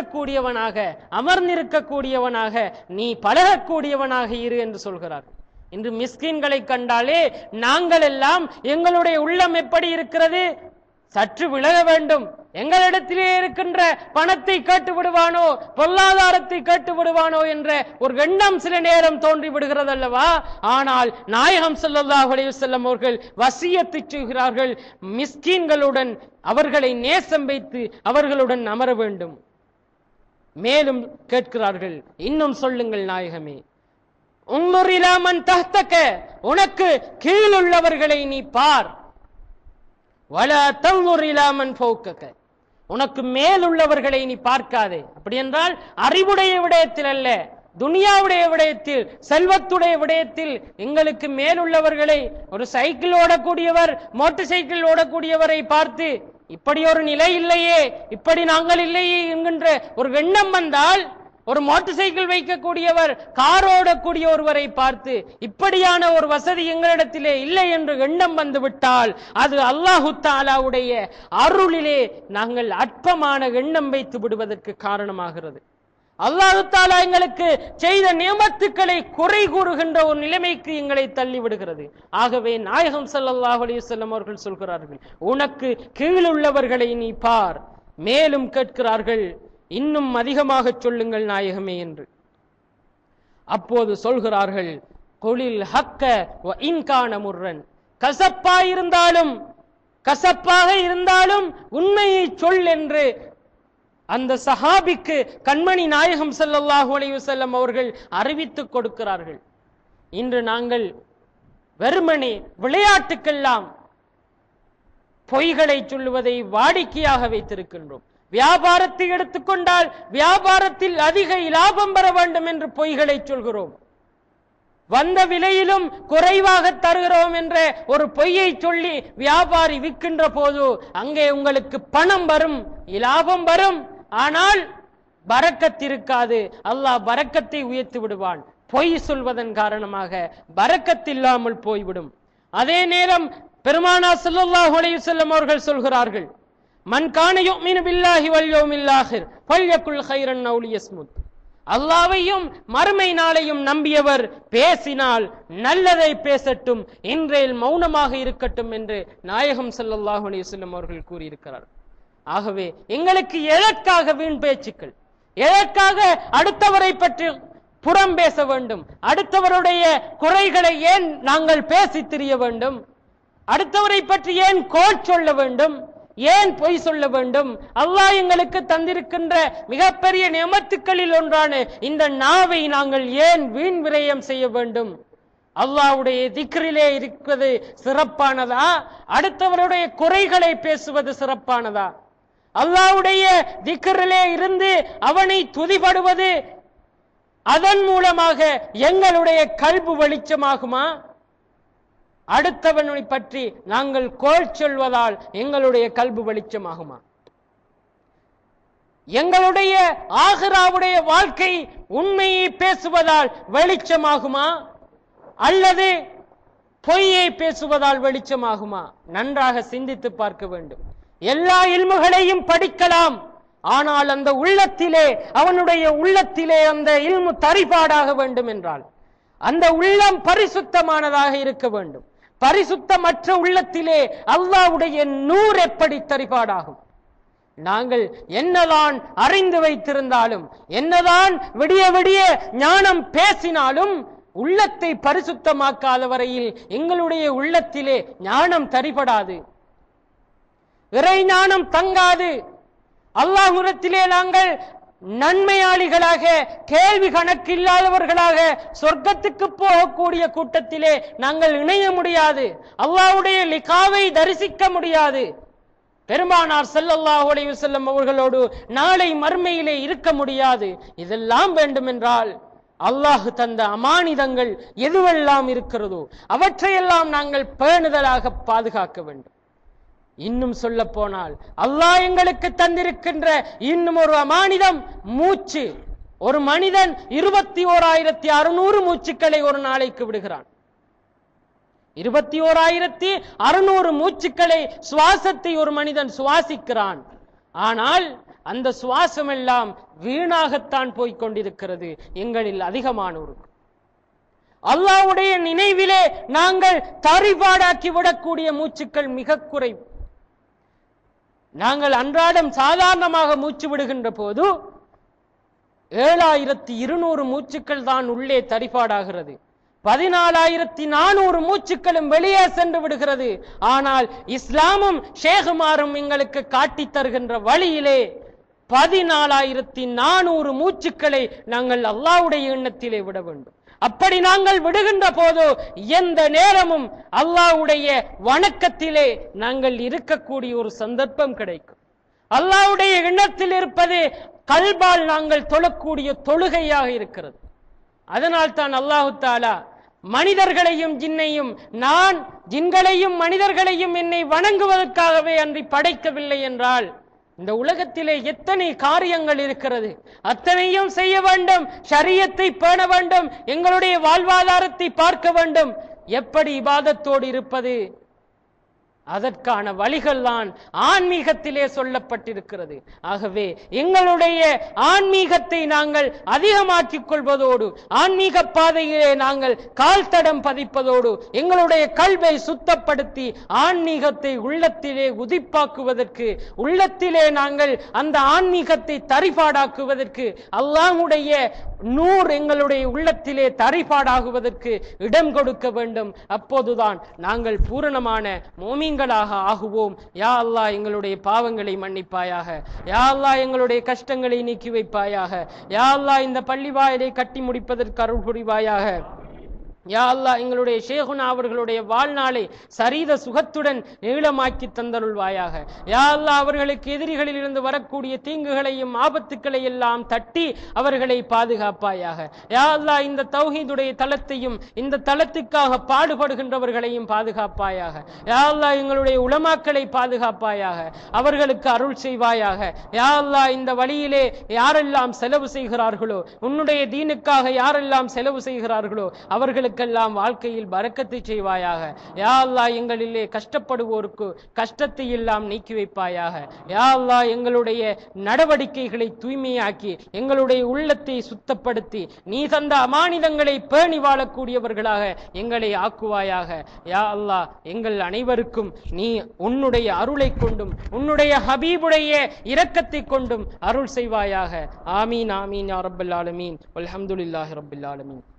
இருக்கக்கூடியவனாக அமர்ந்திருக்கக்கூடியவனாக நீ பழகக்கூடியவனாக இரு என்று சொல்கிறார் இன்று மிஸ்கின்களை கண்டாலே நாங்கள் எல்லாம் எங்களுடைய உள்ளம் எப்படி இருக்கிறது சற்று விலக வேண்டும் எங்களிடத்திலே இருக்கின்ற பணத்தை கேட்டு விடுவானோ பொருளாதாரத்தை கேட்டு விடுவானோ என்ற ஒரு எண்ணம் சில நேரம் தோன்றி விடுகிறது அல்லவா ஆனால் நாயகம் ஸல்லல்லாஹு அலைஹி வஸல்லம் அவர்கள் வசியத்து செய்கிறார்கள் மிஸ்கீன்களுடன் அவர்களை நேசம் வைத்து அவர்களுடன் அமர வேண்டும் மேலும் கேட்கிறார்கள் இன்னும் சொல்லுங்கள் நாயகமே உன்னுரிலாமன் தஹ்தக உனக்கு கீழுள்ளவர்களை நீ பார் வல தங்குரிலாமன் ஃபௌக்கக உனக்கு மேலுள்ளவர்களை நீ பார்க்காதே அப்படி என்றால் அறிவுடைய விடயத்தில் அல்ல துனியாவுடைய விடயத்தில் செல்வத்துடைய விடயத்தில் எங்களுக்கு மேலுள்ளவர்களை ஒரு சைக்கிள் ஓடக்கூடியவர் மோட்டார் சைக்கிள் ஓடக்கூடியவரை பார்த்து இப்படி ஒரு நிலை இல்லையே இப்படி நாங்கள் இல்லையே என்கின்ற ஒரு எண்ணம் வந்தால் ஒரு மோட்டார் சைக்கிள் வைக்கக்கூடியவர் கார் ஓடக்கூடிய ஒருவரை பார்த்து இப்படியான ஒரு வசதி எங்களிடத்திலே இல்லை என்று எண்ணம் வந்து விட்டால் அது அல்லாஹு தாலாவுடைய அருளிலே நாங்கள் அற்பமான எண்ணம் வைத்து விடுவதற்கு காரணமாகிறது அல்லாஹு தாலா எங்களுக்கு செய்த நியமத்துக்களை குறை கூறுகின்ற ஒரு நிலைமைக்கு எங்களை தள்ளி விடுகிறது ஆகவே நாயகம் ஸல்லல்லாஹு அலைஹி வஸல்லம் அவர்கள் சொல்கிறார்கள் உனக்கு கீழுள்ளவர்களை நீ பார் மேலும் கேட்கிறார்கள் இன்னும் அதிகமாக சொல்லுங்கள் நாயகமே என்று அப்போது சொல்கிறார்கள் கொலில் ஹக்க வ இன்கான முர்ரன் கசப்பாய் இருந்தாலும் கசப்பாக இருந்தாலும் உண்மையை சொல் என்று அந்த சஹாபிக்கு கண்மணி நாயகம் ஸல்லல்லாஹு அலைஹி வஸல்லம் அவர்கள் அறிவித்துக் கொடுக்கிறார்கள் இன்று நாங்கள் வெறுமனே விளையாட்டுக்கெல்லாம் பொய்களை சொல்லுவதை வாடிக்கையாக வைத்திருக்கின்றோம் வியாபாரத்தை எடுத்துக்கொண்டால் வியாபாரத்தில் அதிக லாபம் பெற வேண்டும் என்று பொய்களை சொல்கிறோம் வந்த விலையிலும் குறைவாக தருகிறோம் என்ற ஒரு பொய்யை சொல்லி வியாபாரி விற்கின்ற போது அங்கே உங்களுக்கு பணம் வரும் லாபம் வரும் ஆனால் பரக்கத் இருக்காது அல்லாஹ் பரக்கத்தை உயர்த்தி விடுவான் பொய் சொல்வதன் காரணமாக பரக்கத் இல்லாமல் போய்விடும் அதே நேரம் பெருமானா ஸல்லல்லாஹு அலைஹி வஸல்லம் அவர்கள் சொல்கிறார்கள் மன் கான யுமினு பில்லாஹி வல் யௌமில் ஆஹிர் ஃபல்யகுல் கைரன் அவு லியஸ்முத் அல்லாவையும் மறுமை நாளையும் நம்பியவர் பேசினால் நல்லதை பேசட்டும் இன்றையில் மௌனமாக இருக்கட்டும் என்று நாயகம் ஸல்லல்லாஹு அலைஹி வஸல்லம் அவர்கள் கூறியிருக்கிறார் ஆகவே எங்களுக்கு எதற்காக வீண் பேச்சுக்கள் எதற்காக அடுத்தவரை பற்றி புறம் பேச வேண்டும் அடுத்தவருடைய குறைகளை ஏன் நாங்கள் பேசித் திரிய வேண்டும் அடுத்தவரை பற்றி ஏன் கோட் சொல்ல வேண்டும் ஏன் பொய் சொல்ல வேண்டும் அல்லாஹ் எங்களுக்கு தந்திருக்கின்ற மிகப்பெரிய நியமத்துக்களில் ஒன்றான இந்த நாவை நாங்கள் ஏன் வீண் விரயம் செய்ய வேண்டும் அல்லாஹ்வுடைய திக்ரிலே இருப்பது சிறப்பானதா அடுத்தவருடைய குறைகளை பேசுவது சிறப்பானதா அல்லாஹ்வுடைய திக்ரிலே இருந்து அவனை துதிபடுவது அதன் மூலமாக எங்களுடைய கல்பு வெளிச்சமாகுமா அடுத்தவனை பற்றி நாங்கள் கோல் சொல்வதால் எங்களுடைய கல்பு வெளிச்சமாகுமா எங்களுடைய ஆகிராவுடைய வாழ்க்கை உண்மையை பேசுவதால் வெளிச்சமாகுமா அல்லது பொய்யை பேசுவதால் வெளிச்சமாகுமா நன்றாக சிந்தித்து பார்க்க வேண்டும் எல்லா இல்முகளையும் படிக்கலாம் ஆனால் அந்த உள்ளத்திலே அவனுடைய உள்ளத்திலே அந்த இல்மு தரிபாடாக வேண்டும் என்றால் அந்த உள்ளம் பரிசுத்தமானதாக இருக்க வேண்டும் பரிசுத்தமற்ற உள்ளத்திலே அல்லாஹ்வுடைய நூறு எப்படி தரிபாடாகும் நாங்கள் என்னதான் அறிந்து வைத்திருந்தாலும் என்னதான் விடிய விடிய ஞானம் பேசினாலும் உள்ளத்தை பரிசுத்தமாக்காத வரையில் எங்களுடைய உள்ளத்திலே ஞானம் தரிபடாது இறை ஞானம் தங்காது அல்லாஹுரத்திலே நாங்கள் நன்மையாளிகளாக கேள்வி கணக்கில்லாதவர்களாக சொர்க்கத்துக்கு போகக்கூடிய கூட்டத்திலே நாங்கள் இணைய முடியாது அல்லாஹ்வுடைய லிகாவை தரிசிக்க முடியாது பெருமானார் ஸல்லல்லாஹு அலைஹி வஸல்லம் அவர்களோடு நாளை மர்மையிலே இருக்க முடியாது இதெல்லாம் வேண்டுமென்றால் அல்லாஹ் தந்த அமானிதங்கள் எதுவெல்லாம் இருக்கிறதோ அவற்றையெல்லாம் நாங்கள் பேணுதலாக பாதுகாக்க வேண்டும் இன்னும் சொல்ல போனால் அல்லாஹ் எங்களுக்கு தந்திருக்கின்ற இன்னும் ஒரு அமானிதம் மூச்சு ஒரு மனிதன் இருபத்தி ஓராயிரத்தி அறுநூறு மூச்சுக்களை ஒரு நாளைக்கு விடுகிறான் இருபத்தி ஓராயிரத்தி அறுநூறு மூச்சுக்களை சுவாசத்தை ஒரு மனிதன் சுவாசிக்கிறான் ஆனால் அந்த சுவாசம் எல்லாம் வீணாகத்தான் போய்க் கொண்டிருக்கிறது எங்களில் அதிகமானோருக்கு அல்லாஹ்வுடைய நினைவிலே நாங்கள் தரிபாடாக்கி விடக்கூடிய மூச்சுக்கள் மிக குறைவு நாங்கள் அன்றாடம் சாதாரணமாக மூச்சு விடுகின்ற போது ஏழாயிரத்தி இருநூறு மூச்சுக்கள் தான் உள்ளே தரிபாடாகிறது பதினாலாயிரத்தி நானூறு மூச்சுக்களும் வெளியே சென்று விடுகிறது ஆனால் இஸ்லாமும் ஷேகுமாரும் எங்களுக்கு காட்டித் தருகின்ற வழியிலே பதினாலாயிரத்தி நானூறு மூச்சுக்களை நாங்கள் அல்லாஹ்வுடைய எண்ணத்திலே விட வேண்டும் அப்படி நாங்கள் விடுகின்ற போது எந்த நேரமும் அல்லாஹ்வுடைய வணக்கத்திலே நாங்கள் இருக்கக்கூடிய ஒரு சந்தர்ப்பம் கிடைக்கும் அல்லாஹ்வுடைய எண்ணத்தில் இருப்பது கல்பால் நாங்கள் தொழக்கூடிய தொழுகையாக இருக்கிறது அதனால் தான் அல்லாஹு தாலா மனிதர்களையும் ஜின்னையும் நான் ஜின்களையும் மனிதர்களையும் என்னை வணங்குவதற்காகவே அன்றி படைக்கவில்லை என்றால் இந்த உலகத்திலே எத்தனை காரியங்கள் இருக்கிறது அத்தனையும் செய்ய வேண்டும் ஷரியத்தை பேண வேண்டும் எங்களுடைய வாழ்வாதாரத்தை பார்க்க வேண்டும் எப்படி இபாதத்தோடு இருப்பது அதற்கான வழிகள் தான் ஆன்மீகத்திலே சொல்லப்பட்டிருக்கிறது ஆகவே எங்களுடைய ஆன்மீகத்தை நாங்கள் அதிகமாக்கிக் கொள்வதோடு ஆன்மீக பாதையிலே நாங்கள் கால் தடம் பதிப்பதோடு எங்களுடைய கல்வை சுத்தப்படுத்தி ஆன்மீகத்தை உள்ளத்திலே உதிப்பாக்குவதற்கு உள்ளத்திலே நாங்கள் அந்த ஆன்மீகத்தை தரிபாடாக்குவதற்கு அல்லாஹ்வுடைய நூர் எங்களுடைய உள்ளத்திலே தரிபாடாகுவதற்கு இடம் கொடுக்க வேண்டும் அப்போதுதான் நாங்கள் பூரணமான மோமீன்களாக ஆகுவோம் யா அல்லாஹ் எங்களுடைய பாவங்களை மன்னிப்பாயாக யா அல்லாஹ் எங்களுடைய கஷ்டங்களை நீக்கி வைப்பாயாக யா அல்லாஹ் இந்த பள்ளி வாயிலை கட்டி முடிப்பதற்கு அருள் புரிவாயாக யா அல்லாஹ் எங்களுடைய ஷேகுனா அவர்களுடைய வாழ்நாளை சரீத சுகத்துடன் நீளமாக்கி தந்தருள்வாயாக யா அல்லாஹ் அவர்களுக்கு எதிரிகளில் இருந்து வரக்கூடிய தீங்குகளையும் ஆபத்துக்களை எல்லாம் தட்டி அவர்களை பாதுகாப்பாயாக யா அல்லாஹ் இந்த தௌஹீதுடைய தளத்தையும் இந்த தளத்துக்காக பாடுபடுகின்றவர்களையும் பாதுகாப்பாயாக யா அல்லாஹ் எங்களுடைய உலமாக்களை பாதுகாப்பாயாக அவர்களுக்கு அருள் செய்வாயாக யா அல்லாஹ் இந்த வழியிலே யாரெல்லாம் செலவு செய்கிறார்களோ உன்னுடைய தீனுக்காக யாரெல்லாம் செலவு செய்கிறார்களோ அவர்களுக்கெல்லாம் வாழ்க்கையில் பரக்கத்தை செய்வாயாக யா அல்லாஹ் எங்களிலே கஷ்டப்படுவோருக்கு கஷ்டத்தை எல்லாம் நீக்கி வைப்பாயாக யா அல்லாஹ் எங்களுடைய நடவடிக்கைகளை தூய்மையாக்கி எங்களுடைய உள்ளத்தை சுத்தப்படுத்தி நீ தந்த அமானிதங்களை பேணி வாழக்கூடியவர்களாக எங்களை ஆக்குவாயாக யா அல்லாஹ் எங்கள் அனைவருக்கும் நீ உன்னுடைய அருளை கொண்டும் உன்னுடைய ஹபீபுடைய இரக்கத்தை கொண்டும் அருள் செய்வாயாக ஆமீன் ஆமீன் யா ரப்பல் ஆலமீன் அல்ஹம்துலில்லாஹி ரப்பில் ஆலமீன்